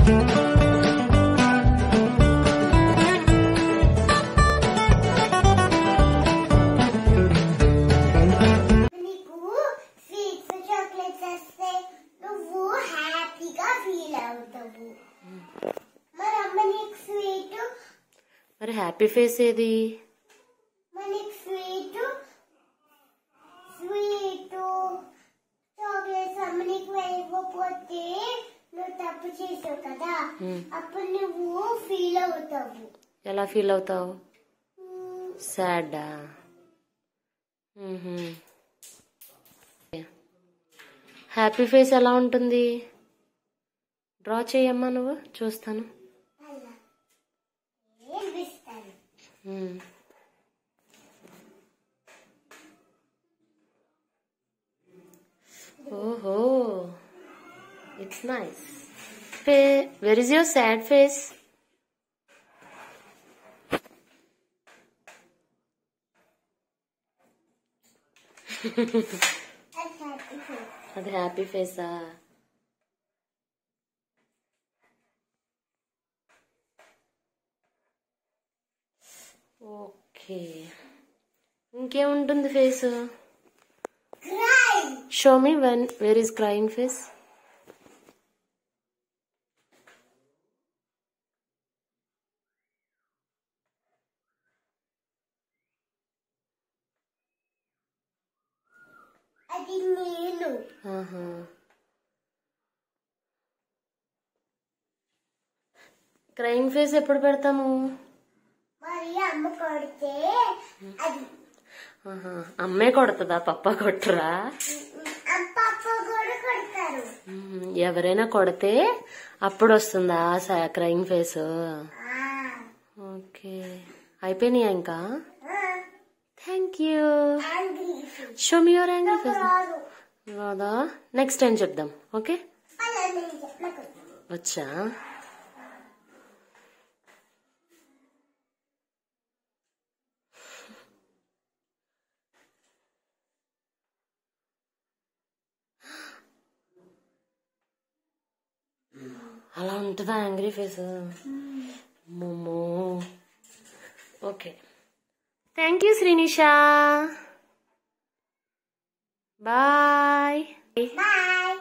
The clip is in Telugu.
నీకు స్వీట్స్ చాక్లెట్స్ వస్తే నువ్వు హ్యాపీగా ఫీల్ అవుతావు మరి అమ్మ నీకు స్వీట్ మరి హ్యాపీ ఫేస్ ఏది మరి నీకు స్వీట్ స్వీట్ చాక్లెట్స్ అమ్మ నీకు వేయకపోతే నువ్వు తప్పు చేసావు కదా అప్పుడు నువ్వు ఫీల్ అవుతావు ఎలా ఫీల్ అవుతావు సాడా హ్యాపీ ఫేస్ ఎలా ఉంటుంది డ్రా చేయమ్మా నువ్వు చూస్తాను అలా ఏమిస్తాను మ్మ్. ఓహో it's nice where is your sad face అది హ్యాపీ ఫీల్ అది హ్యాపీ ఫేసా ఓకే ఇంకేముంటుంది face cry show me when where is crying face అది నేను ఆహా క్రయింగ్ ఫేస్ ఎప్పుడు పెడతాము మరి అమ్మ కొడితే అది ఆహా అమ్మే కొడుతుందా పప్ప కొట్టరా అమ్మ పాప కూడా కొడతారు మ్మ్. ఎవరైనా కొడితే అప్పుడు వస్తుందా క్రయింగ్ ఫేస్ ఆ, ఓకే అయిపోయినాయా ఇంకా ఆ, thank you angry face. Show me your angry face రాదు రాదా నెక్స్ట్ టైం చెప్దాం ఓకే అలా నేను చెప్పకు వచ్చా అలా ఉంటుందా యాంగ్రీ ఫేస్ మోమో okay thank you Srinisha bye bye